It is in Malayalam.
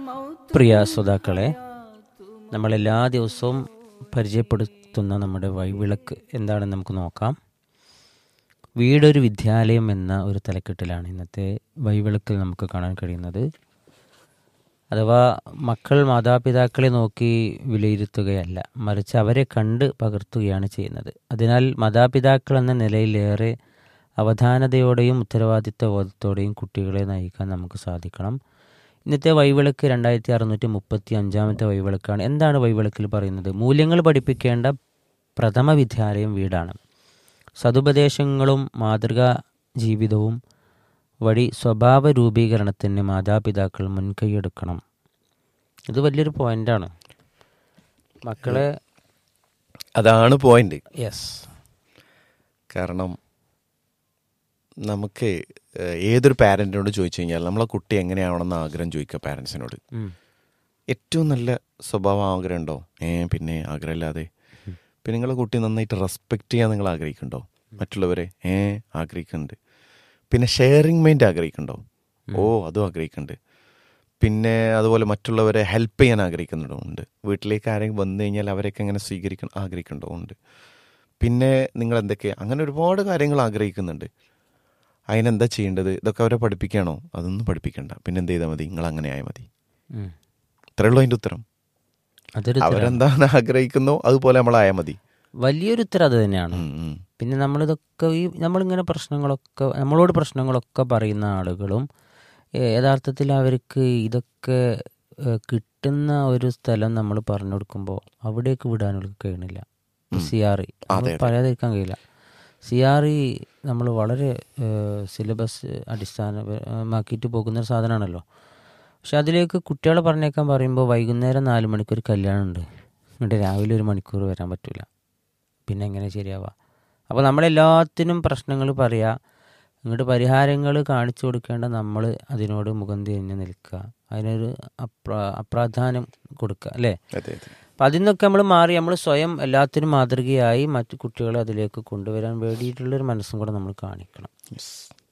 പ്രിയ ശ്രോതാക്കളെ നമ്മൾ എല്ലാ ദിവസവും പരിചയപ്പെടുത്തുന്ന നമ്മുടെ വഴിവിളക്ക് എന്താണെന്ന് നമുക്ക് നോക്കാം വീടൊരു വിദ്യാലയം എന്ന ഒരു തലക്കെട്ടിലാണ് ഇന്നത്തെ വഴിവിളക്കിൽ നമുക്ക് കാണാൻ കഴിയുന്നത് അഥവാ മക്കൾ മാതാപിതാക്കളെ നോക്കി വിലയിരുത്തുകയല്ല മറിച്ച് അവരെ കണ്ട് പകർത്തുകയാണ് ചെയ്യുന്നത് അതിനാൽ മാതാപിതാക്കൾ എന്ന നിലയിലേറെ അവധാനതയോടെയും ഉത്തരവാദിത്ത ബോധത്തോടെയും കുട്ടികളെ നയിക്കാൻ നമുക്ക് സാധിക്കണം ഇന്നത്തെ വഴിവിളക്ക് രണ്ടായിരത്തി അറുന്നൂറ്റി മുപ്പത്തി അഞ്ചാമത്തെ വഴിവിളക്കാണ് എന്താണ് വഴിവിളക്കിൽ പറയുന്നത് മൂല്യങ്ങൾ പഠിപ്പിക്കേണ്ട പ്രഥമ വിദ്യാലയം വീടാണ് സതുപദേശങ്ങളും മാതൃകാ ജീവിതവും വഴി സ്വഭാവ രൂപീകരണത്തിന് മാതാപിതാക്കൾ മുൻകൈയെടുക്കണം ഇത് വലിയൊരു പോയിന്റാണ് മക്കളെ അതാണ് പോയിന്റ് യെസ് കാരണം നമുക്ക് ഏഹ്, ഏതൊരു പാരന്റിനോട് ചോദിച്ചു കഴിഞ്ഞാൽ നമ്മളെ കുട്ടി എങ്ങനെയാവണമെന്ന് ആഗ്രഹം ചോദിക്കുക പാരൻസിനോട് ഏറ്റവും നല്ല സ്വഭാവം ആഗ്രഹം ഉണ്ടോ ഏ പിന്നെ ആഗ്രഹമില്ലാതെ പിന്നെ നിങ്ങളെ കുട്ടി നന്നായിട്ട് റെസ്പെക്ട് ചെയ്യാൻ നിങ്ങൾ ആഗ്രഹിക്കുന്നുണ്ടോ മറ്റുള്ളവരെ ഏ ആഗ്രഹിക്കുന്നുണ്ട് പിന്നെ ഷെയറിങ് മൈൻഡ് ആഗ്രഹിക്കുന്നുണ്ടോ ഓ അതും ആഗ്രഹിക്കുന്നുണ്ട് പിന്നെ അതുപോലെ മറ്റുള്ളവരെ ഹെൽപ്പ് ചെയ്യാൻ ആഗ്രഹിക്കുന്നുണ്ടോ ഉണ്ട് വീട്ടിലേക്ക് ആരെങ്കിലും വന്നു കഴിഞ്ഞാൽ അവരെയൊക്കെ എങ്ങനെ സ്വീകരിക്കണം ആഗ്രഹിക്കുന്നുണ്ടോ ഉണ്ട് പിന്നെ നിങ്ങൾ എന്തൊക്കെ അങ്ങനെ ഒരുപാട് കാര്യങ്ങൾ ആഗ്രഹിക്കുന്നുണ്ട് അതിനെന്താ ചെയ്യേണ്ടത് ഇതൊക്കെ അവരെ പഠിപ്പിക്കണോ അതൊന്നും പഠിപ്പിക്കണ്ട പിന്നെ എന്ത് ചെയ്താൽ മതി നിങ്ങൾ അങ്ങനെ ആയാൽ മതി ഇത്രേ ഉള്ളൂ അതിൻ്റെ ഉത്തരം അതൊരു ഉത്തരം. അവരെന്താണ് ആഗ്രഹിക്കുന്നോ അതുപോലെ നമ്മളായാൽ മതി വലിയൊരു ഉത്തരം അത് തന്നെയാണ് ഉം, ഉം. പിന്നെ നമ്മളിതൊക്കെ ഈ നമ്മളിങ്ങനെ പ്രശ്നങ്ങളൊക്കെ നമ്മളോട് പ്രശ്നങ്ങളൊക്കെ പറയുന്ന ആളുകളും ഏ, യഥാർത്ഥത്തിൽ അവർക്ക് ഇതൊക്കെ ഏ, കിട്ടുന്ന ഒരു സ്ഥലം നമ്മൾ പറഞ്ഞു കൊടുക്കുമ്പോൾ അവിടേക്ക് വിടാനുള്ള കഴിയണില്ല സി ആർ ഇ അതെ. പറയാതിരിക്കാൻ കഴിയില്ല സി ആർ ഇ നമ്മൾ വളരെ സിലബസ് അടിസ്ഥാനമാക്കിയിട്ട് പോകുന്ന ഒരു സാധനമാണല്ലോ പക്ഷെ അതിലേക്ക് കുട്ടികളെ പറഞ്ഞേക്കാൻ പറയുമ്പോൾ വൈകുന്നേരം നാല് മണിക്ക് ഒരു കല്യാണം ഉണ്ട് എന്നിട്ട് രാവിലെ ഒരു മണിക്കൂർ വരാൻ പറ്റില്ല പിന്നെ എങ്ങനെ ശരിയാവുക അപ്പോൾ നമ്മളെല്ലാത്തിനും പ്രശ്നങ്ങൾ പറയുക ഇങ്ങോട്ട് പരിഹാരങ്ങൾ കാണിച്ചു കൊടുക്കേണ്ട നമ്മൾ അതിനോട് മുഖം തിരിഞ്ഞ് നിൽക്കുക അതിനൊരു അപ്രാ അപ്രാധാന്യം കൊടുക്കുക അല്ലേ അതെ അതെ അപ്പം അതിൽ നിന്നൊക്കെ നമ്മൾ മാറി നമ്മൾ സ്വയം എല്ലാത്തിനും മാതൃകയായി മറ്റു കുട്ടികളെ അതിലേക്ക് കൊണ്ടുവരാൻ വേണ്ടിയിട്ടുള്ളൊരു മനസ്സും കൂടെ നമ്മൾ കാണിക്കണം Yes.